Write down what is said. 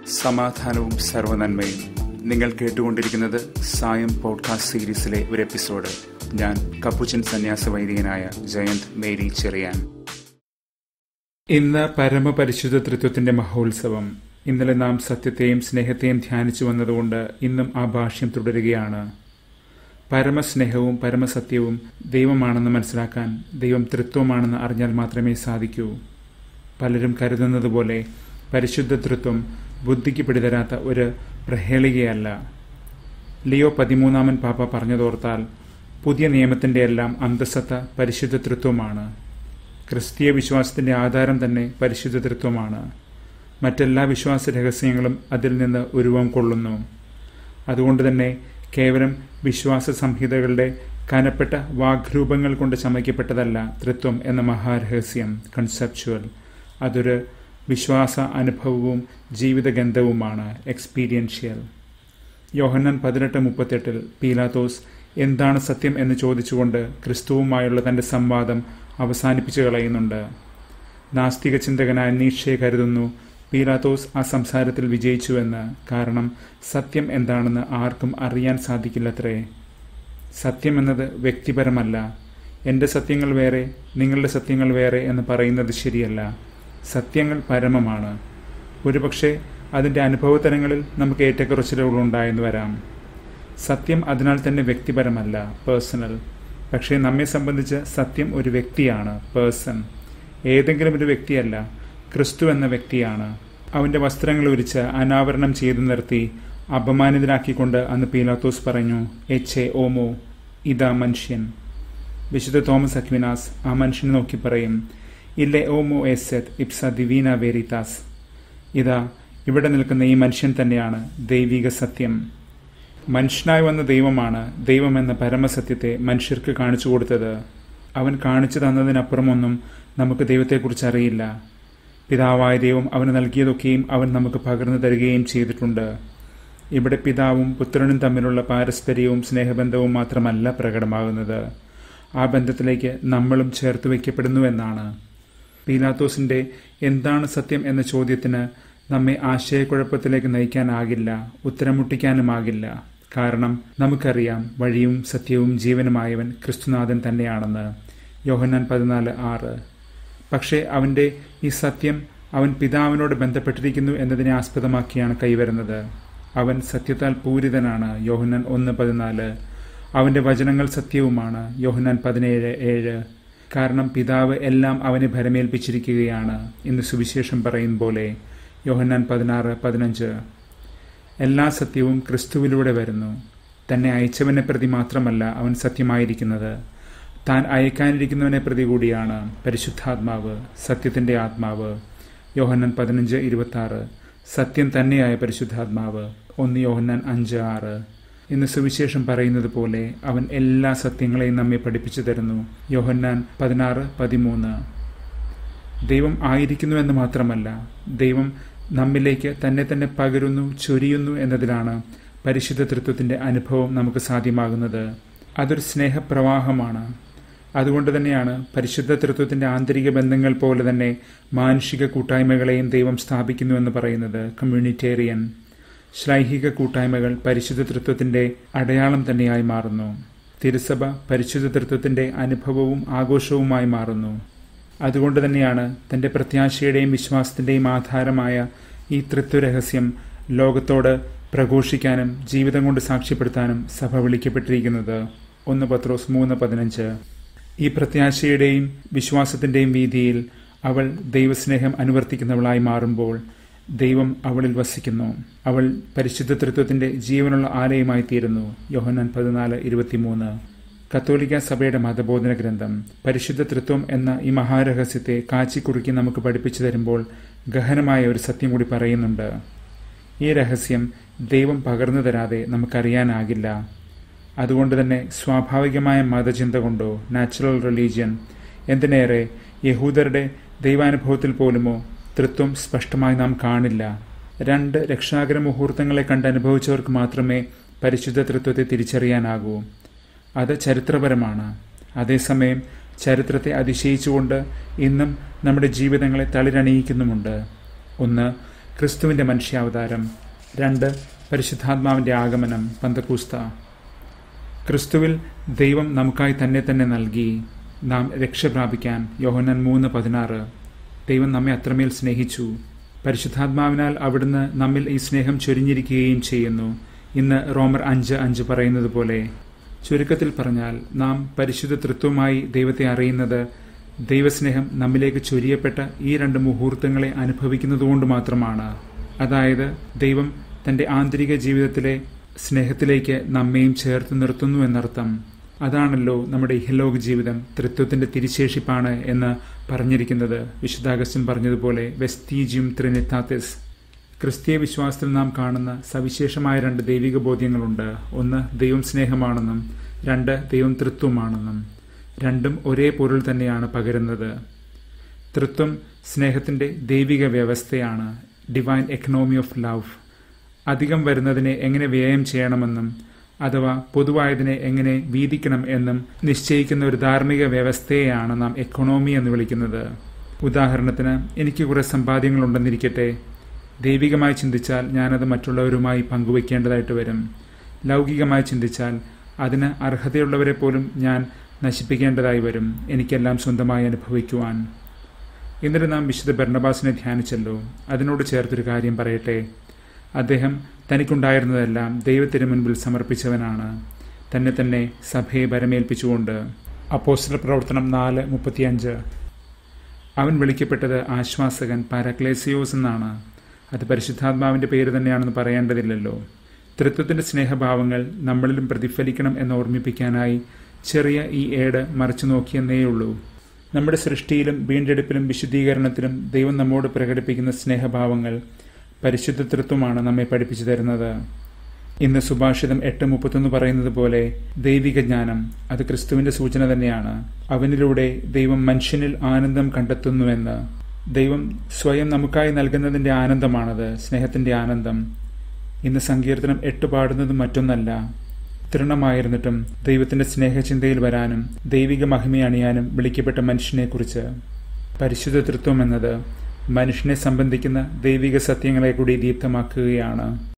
സമാധാനവും സർവനന്മയും നിങ്ങൾ കേട്ടുകൊണ്ടിരിക്കുന്നത് സായം പോഡ്കാസ്റ്റ് സീരീസിലെ ഒരു എപ്പിസോഡ് ഞാൻ കപ്പുച്ചൻ സന്യാസ വൈദികനായ ജയന്ത് മേരി ചെറിയാൻ ഇന്ന് പരമപരിശുദ്ധ തൃത്വത്തിന്റെ മഹോത്സവം ഇന്നലെ നാം സത്യത്തെയും സ്നേഹത്തെയും ധ്യാനിച്ചു വന്നതുകൊണ്ട് ഇന്നും ആ ഭാഷ്യം തുടരുകയാണ് പരമസ്നേഹവും പരമസത്യവും ദൈവമാണെന്ന് മനസ്സിലാക്കാൻ ദൈവം തൃത്വമാണെന്ന് അറിഞ്ഞാൽ മാത്രമേ സാധിക്കൂ പലരും കരുതുന്നത് പോലെ പരിശുദ്ധ തൃത്വം ബുദ്ധിക്ക് പിടിതരാത്ത ഒരു പ്രഹേളികയല്ല ലിയോ പതിമൂന്നാമൻ പാപ്പ പറഞ്ഞതോർത്താൽ പുതിയ നിയമത്തിന്റെ എല്ലാം അന്തസത്ത പരിശുദ്ധ തൃത്വമാണ് ക്രിസ്തീയ വിശ്വാസത്തിന്റെ ആധാരം തന്നെ പരിശുദ്ധ തൃത്വമാണ് മറ്റെല്ലാ വിശ്വാസ രഹസ്യങ്ങളും അതിൽ നിന്ന് ഉരുവം കൊള്ളുന്നു അതുകൊണ്ട് തന്നെ കേവലം വിശ്വാസ സംഹിതകളുടെ കനപ്പെട്ട വാഗ്രൂപങ്ങൾ കൊണ്ട് ചമയ്ക്കപ്പെട്ടതല്ല തൃത്വം എന്ന മഹാരഹസ്യം കൺസെപ്ച്വൽ അതൊരു വിശ്വാസ അനുഭവവും ജീവിതഗന്ധവുമാണ് എക്സ്പീരിയൻഷ്യൽ യോഹന്നൻ പതിനെട്ട് മുപ്പത്തെട്ടിൽ പീലാത്തോസ് എന്താണ് സത്യം എന്ന് ചോദിച്ചുകൊണ്ട് ക്രിസ്തുവുമായുള്ള തന്റെ സംവാദം അവസാനിപ്പിച്ചു കളയുന്നുണ്ട് നാസ്തിക ചിന്തകനായ നീക്ഷയെ കരുതുന്നു പീലാത്തോസ് ആ സംസാരത്തിൽ വിജയിച്ചുവെന്ന് കാരണം സത്യം എന്താണെന്ന് ആർക്കും അറിയാൻ സാധിക്കില്ലത്രേ സത്യം എന്നത് വ്യക്തിപരമല്ല എൻ്റെ സത്യങ്ങൾ വേറെ നിങ്ങളുടെ സത്യങ്ങൾ വേറെ എന്ന് പറയുന്നത് ശരിയല്ല സത്യങ്ങൾ പരമമാണ് ഒരുപക്ഷെ അതിൻ്റെ അനുഭവതലങ്ങളിൽ നമുക്ക് ഏറ്റക്കുറച്ചിലുകൾ ഉണ്ടായെന്ന് വരാം സത്യം അതിനാൽ തന്നെ വ്യക്തിപരമല്ല പേഴ്സണൽ പക്ഷേ നമ്മെ സംബന്ധിച്ച് സത്യം ഒരു വ്യക്തിയാണ് പേഴ്സൺ ഏതെങ്കിലും ഒരു വ്യക്തിയല്ല ക്രിസ്തു എന്ന വ്യക്തിയാണ് അവന്റെ വസ്ത്രങ്ങൾ ഉരിച്ച് അനാവരണം ചെയ്തു നിർത്തി അപമാനിതനാക്കിക്കൊണ്ട് അന്ന് പീലാത്തോസ് പറഞ്ഞു എച്ച് എ ഓമോ ഇതാ മനുഷ്യൻ വിശുദ്ധ തോമസ് അക്വിനാസ് ആ മനുഷ്യനെ നോക്കി പറയും ഇല്ലെ ഓമോ എസെത് ഇപ്സ ദിവീന വേരിതാസ് ഇതാ ഇവിടെ നിൽക്കുന്ന ഈ മനുഷ്യൻ തന്നെയാണ് ദൈവിക സത്യം മനുഷ്യനായി വന്ന ദൈവമാണ് ദൈവം എന്ന പരമസത്യത്തെ മനുഷ്യർക്ക് കാണിച്ചു കൊടുത്തത് അവൻ കാണിച്ചു തന്നതിനപ്പുറമൊന്നും നമുക്ക് ദൈവത്തെക്കുറിച്ച് അറിയില്ല പിതാവായ ദൈവം അവന് നൽകിയതൊക്കെയും അവൻ നമുക്ക് പകർന്നു തരികയും ചെയ്തിട്ടുണ്ട് ഇവിടെ പിതാവും പുത്രനും തമ്മിലുള്ള പാരസ്പര്യവും സ്നേഹബന്ധവും മാത്രമല്ല പ്രകടമാകുന്നത് ആ ബന്ധത്തിലേക്ക് നമ്മളും ചേർത്ത് വയ്ക്കപ്പെടുന്നു എന്നാണ് പീലാത്തോസിന്റെ എന്താണ് സത്യം എന്ന ചോദ്യത്തിന് നമ്മെ ആശയക്കുഴപ്പത്തിലേക്ക് നയിക്കാനാകില്ല ഉത്തരം മുട്ടിക്കാനുമാകില്ല കാരണം നമുക്കറിയാം വഴിയും സത്യവും ജീവനുമായവൻ ക്രിസ്തുനാഥൻ തന്നെയാണെന്ന് യോഹന്നാൻ പതിനാല് ആറ് പക്ഷേ അവന്റെ ഈ സത്യം അവൻ പിതാവിനോട് ബന്ധപ്പെട്ടിരിക്കുന്നു എന്നതിനെ ആസ്പദമാക്കിയാണ് കൈവരുന്നത് അവൻ സത്യത്താൽ പൂരിതനാണ് യോഹന്നാൻ ഒന്ന് പതിനാല് അവന്റെ വചനങ്ങൾ സത്യവുമാണ് യോഹന്നാൻ പതിനേഴ് ഏഴ് കാരണം പിതാവ് എല്ലാം അവനെ ഭരമേൽപ്പിച്ചിരിക്കുകയാണ് ഇന്ന് സുവിശേഷം പറയും പോലെ യോഹന്നാൻ പതിനാറ് പതിനഞ്ച് എല്ലാ സത്യവും ക്രിസ്തുവിലൂടെ വരുന്നു തന്നെ അയച്ചവനെ പ്രതി മാത്രമല്ല അവൻ സത്യമായിരിക്കുന്നത് താൻ അയക്കാനിരിക്കുന്നവനെ പ്രതി കൂടിയാണ് പരിശുദ്ധാത്മാവ് സത്യത്തിന്റെ ആത്മാവ് യോഹന്നാൻ പതിനഞ്ച് ഇരുപത്തി ആറ് സത്യം തന്നെയായ പരിശുദ്ധാത്മാവ് ഒന്ന് യോഹന്നാൻ അഞ്ച് ആറ് ഇന്ന് സുവിശേഷം പറയുന്നത് പോലെ അവൻ എല്ലാ സത്യങ്ങളെയും നമ്മെ പഠിപ്പിച്ചു തരുന്നു യോഹന്നാൻ പതിനാറ് പതിമൂന്ന് ദൈവം ആയിരിക്കുന്നു എന്ന് മാത്രമല്ല ദൈവം നമ്മിലേക്ക് തന്നെ തന്നെ പകരുന്നു ചൊരിയുന്നു എന്നതിലാണ് പരിശുദ്ധ തൃത്വത്തിന്റെ അനുഭവം നമുക്ക് സാധ്യമാകുന്നത് അതൊരു സ്നേഹപ്രവാഹമാണ് അതുകൊണ്ട് തന്നെയാണ് പരിശുദ്ധ തൃത്വത്തിന്റെ ആന്തരിക ബന്ധങ്ങൾ പോലെ തന്നെ മാനുഷിക കൂട്ടായ്മകളെയും ദൈവം സ്ഥാപിക്കുന്നു എന്ന് പറയുന്നത് കമ്മ്യൂണിറ്റേറിയൻ ശ്ലൈഹിക കൂട്ടായ്മകൾ പരിശുദ്ധ തൃത്വത്തിന്റെ അടയാളം തന്നെയായി മാറുന്നു തിരുസഭ പരിശുദ്ധ തൃത്വത്തിന്റെ അനുഭവവും ആഘോഷവുമായി മാറുന്നു അതുകൊണ്ട് തന്നെയാണ് തന്റെ പ്രത്യാശയുടെയും വിശ്വാസത്തിന്റെയും ആധാരമായ ഈ തൃത്വരഹസ്യം ലോകത്തോട് പ്രഘോഷിക്കാനും ജീവിതം കൊണ്ട് സാക്ഷ്യപ്പെടുത്താനും സഭ വിളിക്കപ്പെട്ടിരിക്കുന്നത് ഒന്ന് പത്രോസ് മൂന്ന് പതിനഞ്ച് ഈ പ്രത്യാശയുടെയും വിശ്വാസത്തിന്റെയും വീതിയിൽ അവൾ ദൈവസ്നേഹം അനുവർത്തിക്കുന്നവളായി മാറുമ്പോൾ ദൈവം അവളിൽ വസിക്കുന്നു അവൾ പരിശുദ്ധ തൃത്വത്തിന്റെ ജീവനുള്ള ആലയമായി തീരുന്നു യോഹന്നാൻ പതിനാല് ഇരുപത്തിമൂന്ന് കത്തോലിക്ക സഭയുടെ മതബോധന ഗ്രന്ഥം പരിശുദ്ധ തൃത്വം എന്ന ഈ മഹാരഹസ്യത്തെ കാച്ചിക്കുറുക്കി നമുക്ക് പഠിപ്പിച്ചു തരുമ്പോൾ ഗഹനമായ ഒരു സത്യം കൂടി പറയുന്നുണ്ട് ഈ രഹസ്യം ദൈവം പകർന്നു തരാതെ നമുക്കറിയാനാകില്ല അതുകൊണ്ട് തന്നെ സ്വാഭാവികമായ മതചിന്ത കൊണ്ടോ നാച്ചുറൽ റിലീജിയൻ എന്തിനേറെ യഹൂദരുടെ ദൈവാനുഭവത്തിൽ പോലുമോ തൃത്വം സ്പഷ്ടമായി നാം കാണില്ല രണ്ട് രക്ഷാകര മുഹൂർത്തങ്ങളെ കണ്ട് അനുഭവിച്ചവർക്ക് മാത്രമേ പരിശുദ്ധ തൃത്വത്തെ തിരിച്ചറിയാനാകൂ അത് ചരിത്രപരമാണ് അതേസമയം ചരിത്രത്തെ അതിശയിച്ചുകൊണ്ട് ഇന്നും നമ്മുടെ ജീവിതങ്ങളെ തളിരണിയിക്കുന്നുമുണ്ട് ഒന്ന് ക്രിസ്തുവിന്റെ മനുഷ്യാവതാരം രണ്ട് പരിശുദ്ധാത്മാവിന്റെ ആഗമനം പന്തക്കൂസ്ത ക്രിസ്തുവിൽ ദൈവം നമുക്കായി തന്നെ തന്നെ നൽകി നാം രക്ഷ പ്രാപിക്കാൻ യോഹനൻ മൂന്ന് പതിനാറ് ദൈവം നമ്മെ അത്രമേൽ സ്നേഹിച്ചു പരിശുദ്ധാത്മാവിനാൽ അവിടുന്ന് നമ്മിൽ ഈ സ്നേഹം ചൊരിഞ്ഞിരിക്കുകയും ചെയ്യുന്നു ഇന്ന് റോമർ അഞ്ച് അഞ്ച് പറയുന്നത് പോലെ ചുരുക്കത്തിൽ പറഞ്ഞാൽ നാം പരിശുദ്ധ തൃത്വമായി ദൈവത്തെ അറിയുന്നത് ദൈവസ്നേഹം നമ്മിലേക്ക് ചൊരിയപ്പെട്ട ഈ രണ്ട് മുഹൂർത്തങ്ങളെ അനുഭവിക്കുന്നതുകൊണ്ട് മാത്രമാണ് അതായത് ദൈവം തന്റെ ആന്തരിക ജീവിതത്തിലെ സ്നേഹത്തിലേക്ക് നമ്മയും ചേർത്ത് നിർത്തുന്നു എന്നർത്ഥം അതാണല്ലോ നമ്മുടെ ഇഹലോക ജീവിതം തൃത്വത്തിന്റെ തിരിശേഷിപ്പാണ് എന്ന് പറഞ്ഞിരിക്കുന്നത് വിശുദ്ധാഗസ്റ്റിൻ പറഞ്ഞതുപോലെ വെസ്റ്റീജിയം ത്രിനിത്താത്തിസ് ക്രിസ്തീയ വിശ്വാസത്തിൽ നാം കാണുന്ന സവിശേഷമായ രണ്ട് ദൈവിക ബോധ്യങ്ങളുണ്ട് ഒന്ന് ദൈവം സ്നേഹമാണെന്നും രണ്ട് ദൈവം തൃത്വമാണെന്നും രണ്ടും ഒരേ പൊരുൾ തന്നെയാണ് പകരുന്നത് തൃത്വം സ്നേഹത്തിന്റെ ദൈവിക വ്യവസ്ഥയാണ് ഡിവൈൻ എക്കണോമി ഓഫ് ലവ് അധികം വരുന്നതിനെ എങ്ങനെ വ്യയം ചെയ്യണമെന്നും അഥവാ പൊതുവായതിനെ എങ്ങനെ വീതിക്കണം എന്നും നിശ്ചയിക്കുന്ന ഒരു ധാർമ്മിക വ്യവസ്ഥയെയാണ് നാം എക്കണോമി എന്ന് വിളിക്കുന്നത് ഉദാഹരണത്തിന് എനിക്ക് കുറെ സമ്പാദ്യങ്ങളുണ്ടെന്നിരിക്കട്ടെ ദൈവികമായി ചിന്തിച്ചാൽ ഞാനത് മറ്റുള്ളവരുമായി പങ്കുവയ്ക്കേണ്ടതായിട്ട് വരും ലൗകികമായി ചിന്തിച്ചാൽ അതിന് അർഹതയുള്ളവരെ പോലും ഞാൻ നശിപ്പിക്കേണ്ടതായി വരും എനിക്കെല്ലാം സ്വന്തമായി അനുഭവിക്കുവാൻ ഇന്നലെ നാം വിശുദ്ധ ഭരണബാസിനെ ധ്യാനിച്ചല്ലോ അതിനോട് ചേർത്തൊരു കാര്യം പറയട്ടെ അദ്ദേഹം തനിക്കുണ്ടായിരുന്നതെല്ലാം ദൈവത്തിന് മുൻപിൽ സമർപ്പിച്ചവനാണ് തന്നെ തന്നെ സഭയെ വരമേൽപ്പിച്ചുകൊണ്ട് അപ്പോസ്റ്റർ പ്രവർത്തനം നാല് മുപ്പത്തിയഞ്ച് അവൻ വിളിക്കപ്പെട്ടത് ആശ്വാസകൻ പാരക്ലേസിയോസ് എന്നാണ് അത് പരിശുദ്ധാത്മാവിന്റെ പേര് തന്നെയാണെന്ന് പറയേണ്ടതില്ലല്ലോ തൃത്വത്തിന്റെ സ്നേഹഭാവങ്ങൾ നമ്മളിലും പ്രതിഫലിക്കണം എന്ന് ഓർമ്മിപ്പിക്കാനായി ചെറിയ ഈ ഏട് മറിച്ചു നോക്കിയെന്നേയുള്ളൂ നമ്മുടെ സൃഷ്ടിയിലും വീണ്ടെടുപ്പിലും വിശുദ്ധീകരണത്തിലും ദൈവം നമ്മോട് പ്രകടിപ്പിക്കുന്ന സ്നേഹഭാവങ്ങൾ പരിശുദ്ധ തൃത്വമാണ് നമ്മെ പഠിപ്പിച്ചു തരുന്നത് ഇന്ന് സുഭാഷിതം എട്ട് മുപ്പത്തൊന്ന് പറയുന്നത് പോലെ ദൈവിക ജ്ഞാനം അത് ക്രിസ്തുവിന്റെ സൂചന തന്നെയാണ് അവനിലൂടെ ദൈവം മനുഷ്യനിൽ ആനന്ദം കണ്ടെത്തുന്നുവെന്ന് ദൈവം സ്വയം നമുക്കായി നൽകുന്നതിന്റെ ആനന്ദമാണത് സ്നേഹത്തിന്റെ ആനന്ദം ഇന്ന് സങ്കീർത്തനം എട്ട് പാടുന്നത് മറ്റൊന്നല്ല തൃണമായിരുന്നിട്ടും ദൈവത്തിന്റെ സ്നേഹചിന്തയിൽ വരാനും ദൈവിക മഹിമയണിയാനും വിളിക്കപ്പെട്ട മനുഷ്യനെക്കുറിച്ച് പരിശുദ്ധ തൃത്വം എന്നത് മനുഷ്യനെ സംബന്ധിക്കുന്ന ദൈവിക സത്യങ്ങളെ കൂടി ദീപ്തമാക്കുകയാണ്